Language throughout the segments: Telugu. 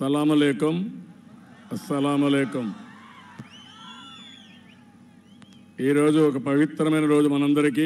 అస్సలామలైకుం అస్సలామలైకుం ఈరోజు ఒక పవిత్రమైన రోజు మనందరికీ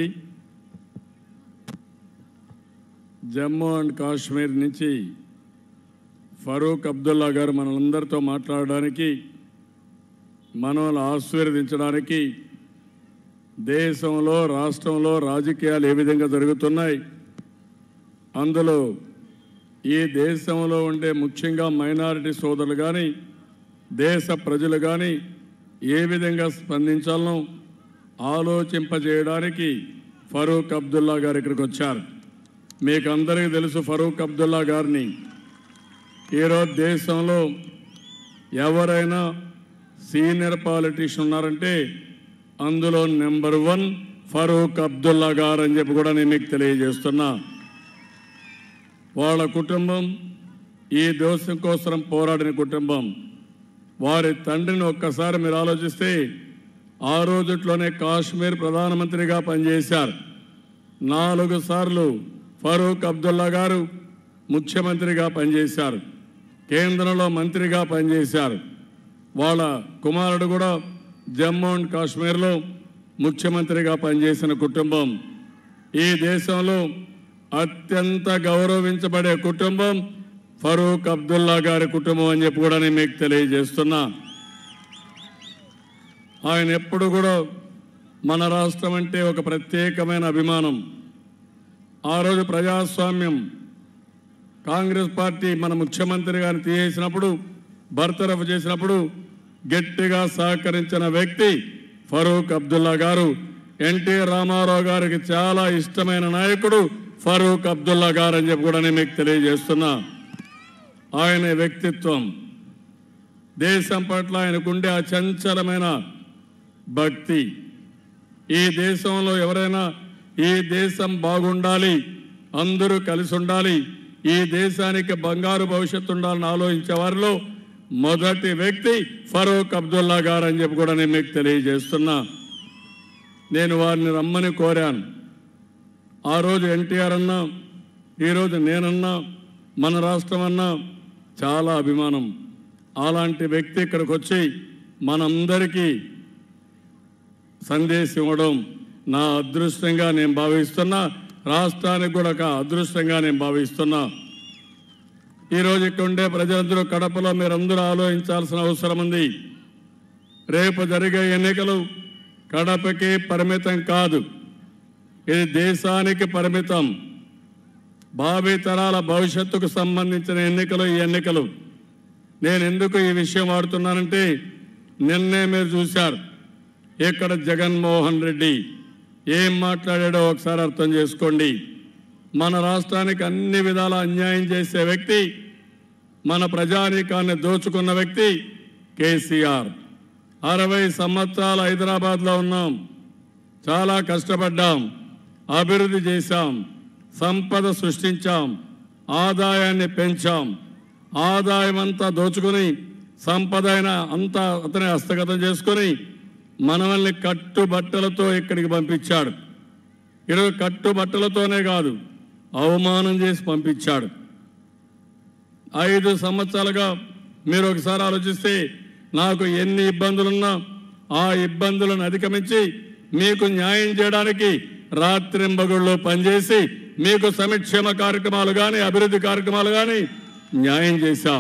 జమ్మూ అండ్ కాశ్మీర్ నుంచి ఫరూక్ అబ్దుల్లా గారు మనందరితో మాట్లాడడానికి మనల్ని ఆశీర్వదించడానికి దేశంలో రాష్ట్రంలో రాజకీయాలు ఏ విధంగా జరుగుతున్నాయి అందులో ఈ దేశంలో ఉండే ముఖ్యంగా మైనారిటీ సోదరులు కానీ దేశ ప్రజలు కానీ ఏ విధంగా స్పందించాలనో ఆలోచింపజేయడానికి ఫరూక్ అబ్దుల్లా గారు ఇక్కడికి వచ్చారు మీకు అందరికీ తెలుసు ఫరూక్ అబ్దుల్లా గారిని ఈరోజు దేశంలో ఎవరైనా సీనియర్ పాలిటీషియన్ ఉన్నారంటే అందులో నెంబర్ వన్ ఫరూక్ అబ్దుల్లా గారు అని చెప్పి కూడా నేను మీకు తెలియజేస్తున్నా వాళ్ళ కుటుంబం ఈ దేశం కోసం పోరాడిన కుటుంబం వారి తండ్రిని ఒక్కసారి మీరు ఆలోచిస్తే ఆ రోజుట్లోనే కాశ్మీర్ ప్రధానమంత్రిగా పనిచేశారు నాలుగు సార్లు ఫరూక్ అబ్దుల్లా గారు ముఖ్యమంత్రిగా పనిచేశారు కేంద్రంలో మంత్రిగా పనిచేశారు వాళ్ళ కుమారుడు కూడా జమ్మూ అండ్ కాశ్మీర్లో ముఖ్యమంత్రిగా పనిచేసిన కుటుంబం ఈ దేశంలో అత్యంత గౌరవించబడే కుటుంబం ఫరూక్ అబ్దుల్లా గారి కుటుంబం అని చెప్పి కూడా నేను మీకు తెలియజేస్తున్నా ఆయన ఎప్పుడు కూడా మన రాష్ట్రం అంటే ఒక ప్రత్యేకమైన అభిమానం ఆ రోజు ప్రజాస్వామ్యం కాంగ్రెస్ పార్టీ మన ముఖ్యమంత్రి గారిని తీసేసినప్పుడు బర్తరఫ్ చేసినప్పుడు గట్టిగా సహకరించిన వ్యక్తి ఫరూక్ అబ్దుల్లా గారు ఎన్టీ రామారావు గారికి చాలా ఇష్టమైన నాయకుడు ఫరూక్ అబ్దుల్లా గారు అని చెప్పి కూడా నేను మీకు తెలియజేస్తున్నా ఆయన వ్యక్తిత్వం దేశం పట్ల ఆయనకుండే అచంచలమైన భక్తి ఈ దేశంలో ఎవరైనా ఈ దేశం బాగుండాలి అందరూ కలిసి ఉండాలి ఈ దేశానికి బంగారు భవిష్యత్తు ఉండాలని ఆలోచించే వారిలో మొదటి వ్యక్తి ఫరూక్ అబ్దుల్లా గారు అని చెప్పి కూడా నేను మీకు తెలియజేస్తున్నా నేను వారిని రమ్మని కోరాను ఆ రోజు ఎన్టీఆర్ అన్నా ఈరోజు నేనన్నా మన రాష్ట్రం అన్నా చాలా అభిమానం అలాంటి వ్యక్తి ఇక్కడికి వచ్చి మనందరికీ సందేశం ఇవ్వడం నా అదృష్టంగా నేను భావిస్తున్నా రాష్ట్రానికి కూడా ఒక అదృష్టంగా నేను భావిస్తున్నా ఈరోజు ఇక్కడ ఉండే ప్రజలందరూ కడపలో మీరందరూ ఆలోచించాల్సిన అవసరం ఉంది రేపు జరిగే ఎన్నికలు కడపకి పరిమితం కాదు ఇది దేశానికి పరిమితం భావి తరాల భవిష్యత్తుకు సంబంధించిన ఎన్నికలు ఈ ఎన్నికలు నేను ఎందుకు ఈ విషయం వాడుతున్నానంటే నిన్నే మీరు చూశారు ఇక్కడ జగన్మోహన్ రెడ్డి ఏం మాట్లాడాడో ఒకసారి అర్థం చేసుకోండి మన రాష్ట్రానికి అన్ని విధాల అన్యాయం చేసే వ్యక్తి మన ప్రజానీకాన్ని దోచుకున్న వ్యక్తి కేసీఆర్ అరవై సంవత్సరాలు హైదరాబాద్లో ఉన్నాం చాలా కష్టపడ్డాం అభివృద్ధి చేశాం సంపద సృష్టించాం ఆదాయాన్ని పెంచాం ఆదాయం అంతా దోచుకుని సంపద అయినా అంతా అతనే హస్తగతం చేసుకొని మనల్ని కట్టుబట్టలతో ఇక్కడికి పంపించాడు ఈరోజు కట్టుబట్టలతోనే కాదు అవమానం చేసి పంపించాడు ఐదు సంవత్సరాలుగా మీరు ఒకసారి ఆలోచిస్తే నాకు ఎన్ని ఇబ్బందులున్నా ఆ ఇబ్బందులను అధిగమించి మీకు న్యాయం చేయడానికి రాత్రింబగుళ్ళు పనిచేసి మీకు సంక్షేమ కార్యక్రమాలు కానీ అభివృద్ధి కార్యక్రమాలు కానీ న్యాయం చేశాం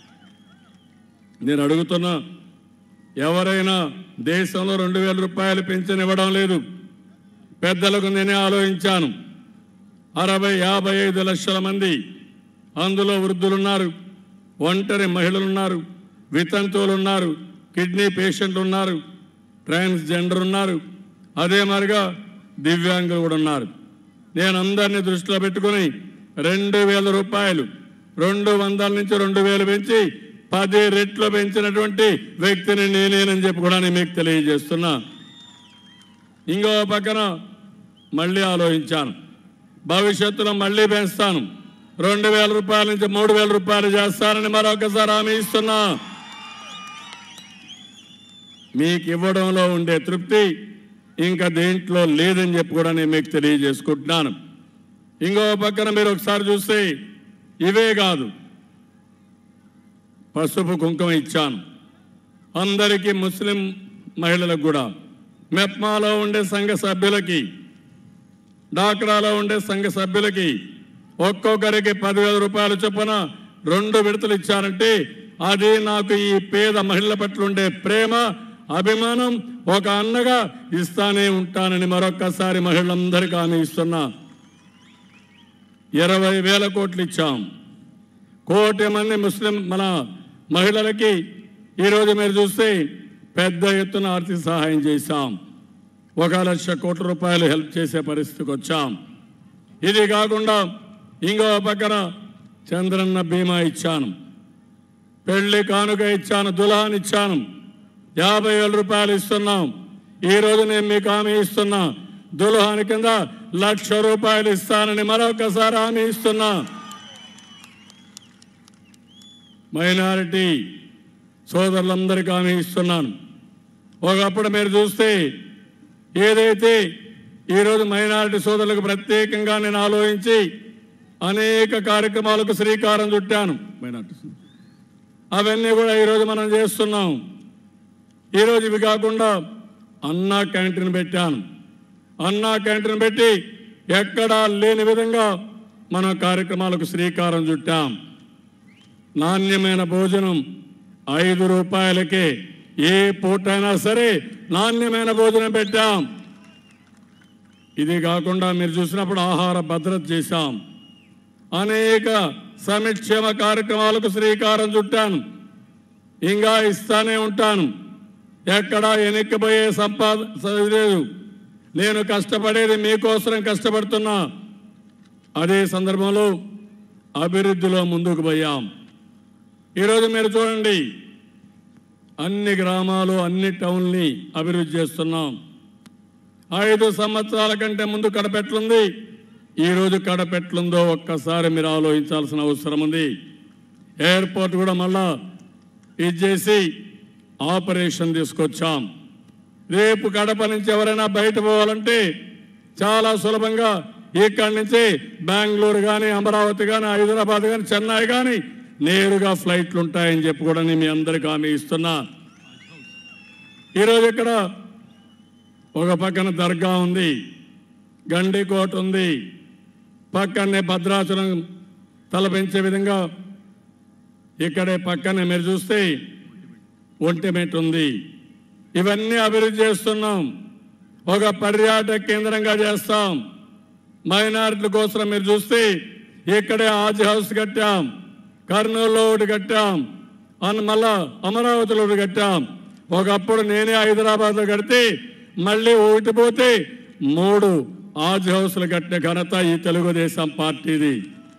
నేను అడుగుతున్నా ఎవరైనా దేశంలో రెండు వేల రూపాయలు పెన్షన్ ఇవ్వడం లేదు పెద్దలకు నేనే ఆలోచించాను అరవై యాభై ఐదు లక్షల మంది అందులో వృద్ధులున్నారు ఒంటరి మహిళలున్నారు వితంతువులు ఉన్నారు కిడ్నీ పేషెంట్లు ఉన్నారు ట్రాన్స్జెండర్ ఉన్నారు అదే మరిగా దివ్యాంగులు కూడా ఉన్నారు నేను అందరినీ దృష్టిలో పెట్టుకుని రెండు వేల రూపాయలు రెండు వందల నుంచి రెండు వేలు పెంచి పది రెట్లు పెంచినటువంటి వ్యక్తిని నేనేనని చెప్పి కూడా నేను మీకు తెలియజేస్తున్నా ఇంకో పక్కన మళ్ళీ ఆలోచించాను భవిష్యత్తులో మళ్ళీ పెంచుతాను రెండు వేల రూపాయల నుంచి మూడు వేల రూపాయలు చేస్తానని మరొకసారి హామీ ఇస్తున్నా మీకు ఇవ్వడంలో ఉండే తృప్తి ఇంకా దేంట్లో లేదని చెప్పి కూడా నేను మీకు తెలియజేసుకుంటున్నాను ఇంకో పక్కన మీరు ఒకసారి చూస్తే ఇవే కాదు పసుపు కుంకుమ ఇచ్చాను అందరికీ ముస్లిం మహిళలకు కూడా మెప్మాలో ఉండే సంఘ సభ్యులకి డాక్రాలో ఉండే సంఘ సభ్యులకి ఒక్కొక్కరికి పదివేల రూపాయల చొప్పున రెండు విడతలు ఇచ్చారంటే అది నాకు ఈ పేద మహిళల పట్ల ఉండే ప్రేమ అభిమానం ఒక అన్నగా ఇస్తానే ఉంటానని మరొక్కసారి మహిళలందరికీ హామీ ఇస్తున్నా ఇరవై వేల కోట్లు ఇచ్చాం కోటి మంది ముస్లిం మన మహిళలకి ఈరోజు మీరు చూస్తే పెద్ద ఎత్తున ఆర్థిక సహాయం చేశాం ఒక లక్ష కోట్ల రూపాయలు హెల్ప్ చేసే పరిస్థితికి వచ్చాం ఇది కాకుండా ఇంకో పక్కన చంద్రన్న బీమా ఇచ్చాను పెళ్లి కానుక ఇచ్చాను దులాన్ ఇచ్చాను యాభై వేల రూపాయలు ఇస్తున్నాం ఈ రోజు నేను మీకు హామీ ఇస్తున్నా దుల్హాన్ కింద లక్ష రూపాయలు ఇస్తానని మరొకసారి హామీ ఇస్తున్నా మైనారిటీ సోదరులందరికీ హామీ ఇస్తున్నాను ఒకప్పుడు మీరు చూస్తే ఏదైతే ఈరోజు మైనారిటీ సోదరులకు ప్రత్యేకంగా నేను ఆలోచించి అనేక కార్యక్రమాలకు శ్రీకారం చుట్టాను మైనారిటీ అవన్నీ కూడా ఈరోజు మనం చేస్తున్నాం ఈరోజు ఇవి కాకుండా అన్నా క్యాంటీన్ పెట్టాను అన్నా క్యాంటీన్ పెట్టి ఎక్కడా లేని విధంగా మన కార్యక్రమాలకు శ్రీకారం చుట్టాం నాణ్యమైన భోజనం ఐదు రూపాయలకే ఏ పూటైనా సరే నాణ్యమైన భోజనం పెట్టాం ఇది కాకుండా మీరు చూసినప్పుడు ఆహార భద్రత చేశాం అనేక సంక్షేమ కార్యక్రమాలకు శ్రీకారం చుట్టాను ఇంకా ఇస్తానే ఉంటాను ఎక్కడా వెనక్కిపోయే సంపాద లేదు నేను కష్టపడేది మీకోసం కష్టపడుతున్నా అదే సందర్భంలో అభివృద్ధిలో ముందుకు పోయాం ఈరోజు మీరు చూడండి అన్ని గ్రామాలు అన్ని టౌన్ని అభివృద్ధి చేస్తున్నాం ఐదు సంవత్సరాల కంటే ముందు కడపెట్లుంది ఈరోజు కడపెట్లుందో ఒక్కసారి మీరు ఆలోచించాల్సిన అవసరం ఉంది ఎయిర్పోర్ట్ కూడా మళ్ళా ఇది చేసి ఆపరేషన్ తీసుకొచ్చాం రేపు కడప నుంచి ఎవరైనా బయట పోవాలంటే చాలా సులభంగా ఇక్కడి నుంచి బెంగళూరు కానీ అమరావతి కానీ హైదరాబాద్ కానీ చెన్నై కానీ నేరుగా ఫ్లైట్లు ఉంటాయని చెప్పి కూడా నేను మీ అందరికీ హామీ ఇస్తున్నా ఈరోజు ఇక్కడ ఒక పక్కన దర్గా ఉంది గండికోట ఉంది పక్కనే భద్రాచలం తలపెంచే విధంగా ఇక్కడే పక్కనే మీరు చూస్తే ఒంటిమెట్ ఉంది ఇవన్నీ అభివృద్ధి చేస్తున్నాం ఒక పర్యాటక కేంద్రంగా చేస్తాం మైనారిటీల కోసం మీరు చూస్తే ఇక్కడే ఆజ్ హౌస్ కట్టాం కర్నూలులో ఒకటి కట్టాం అన్ మళ్ళా అమరావతిలో ఒకటి కట్టాం ఒకప్పుడు నేనే హైదరాబాద్లో కడితే మళ్ళీ ఒకటి పోతే మూడు ఆజ్ హౌస్లు కట్టిన ఘనత ఈ తెలుగుదేశం పార్టీది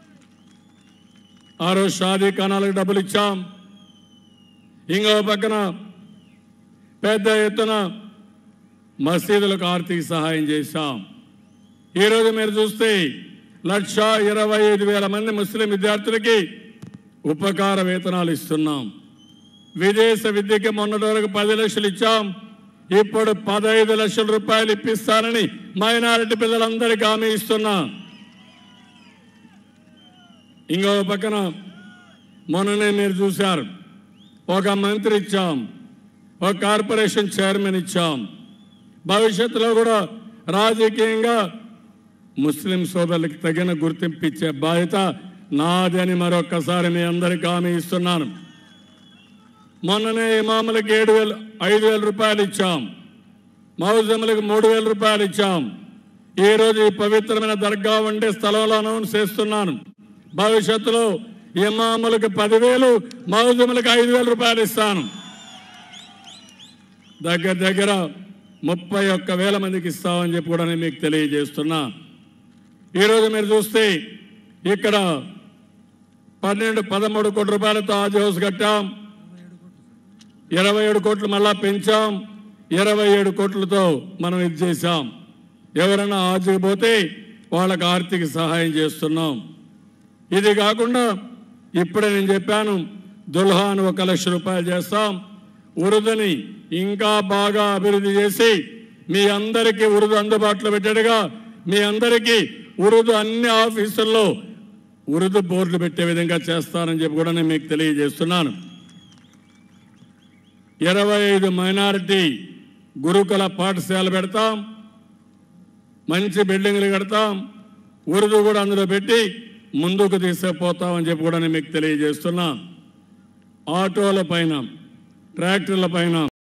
ఆ రోజు షాదీ ఖానాలకు డబ్బులు ఇచ్చాం ఇంకో పక్కన పెద్ద ఎత్తున మసీదులకు ఆర్థిక సహాయం చేశాం ఈరోజు మీరు చూస్తే లక్ష ఇరవై ఐదు వేల మంది ముస్లిం విద్యార్థులకి ఉపకార వేతనాలు ఇస్తున్నాం విదేశ విద్యకి మొన్నటి వరకు పది లక్షలు ఇచ్చాం ఇప్పుడు పదహైదు లక్షల రూపాయలు ఇప్పిస్తానని మైనారిటీ పిల్లలందరికీ హామీ ఇస్తున్నా ఇంకో పక్కన మొన్ననే మీరు చూశారు ఒక మంత్రి ఇచ్చాం ఒక కార్పొరేషన్ చైర్మన్ ఇచ్చాం భవిష్యత్తులో కూడా రాజకీయంగా ముస్లిం సోదరులకు తగిన గుర్తింపు ఇచ్చే బాధ్యత నాది అని మరొక్కసారి మీ అందరికీ హామీ ఇస్తున్నాను మొన్ననే ఇమాములకు ఏడు వేలు ఐదు వేల రూపాయలు ఇచ్చాం మౌజములకు మూడు వేల రూపాయలు ఇచ్చాం ఈ రోజు ఈ పవిత్రమైన దర్గా ఉండే స్థలంలో అనౌన్స్ చేస్తున్నాను భవిష్యత్తులో ఇమాములకు పదివేలు మౌజములకు ఐదు వేల రూపాయలు ఇస్తాను దగ్గర దగ్గర ముప్పై ఒక్క వేల మందికి ఇస్తామని చెప్పి కూడా నేను మీకు తెలియజేస్తున్నా ఈరోజు మీరు చూస్తే ఇక్కడ పన్నెండు పదమూడు కోట్ల రూపాయలతో ఆజ్ హౌస్ కట్టాం ఇరవై ఏడు కోట్లు మళ్ళా పెంచాం ఇరవై ఏడు కోట్లతో మనం ఇది చేశాం ఎవరైనా ఆజుకు పోతే వాళ్ళకి ఆర్థిక సహాయం చేస్తున్నాం ఇది కాకుండా ఇప్పుడే నేను చెప్పాను దుల్హాన్ ఒక లక్ష రూపాయలు చేస్తాం ఉరుదుని ఇంకా బాగా అభివృద్ధి చేసి మీ అందరికీ ఉరుదు అందుబాటులో పెట్టేట్టుగా మీ అందరికీ ఉరుదు అన్ని ఆఫీసుల్లో ఉరుదు బోర్డులు పెట్టే విధంగా చేస్తానని చెప్పి కూడా నేను మీకు తెలియజేస్తున్నాను ఇరవై ఐదు మైనారిటీ గురుకుల పాఠశాల పెడతాం మంచి బిల్డింగ్లు కడతాం ఉరుదు కూడా అందులో పెట్టి ముందుకు తీసుకుపోతామని చెప్పి కూడా నేను మీకు తెలియజేస్తున్నా ఆటోల పైన ట్రాక్టర్ల పైన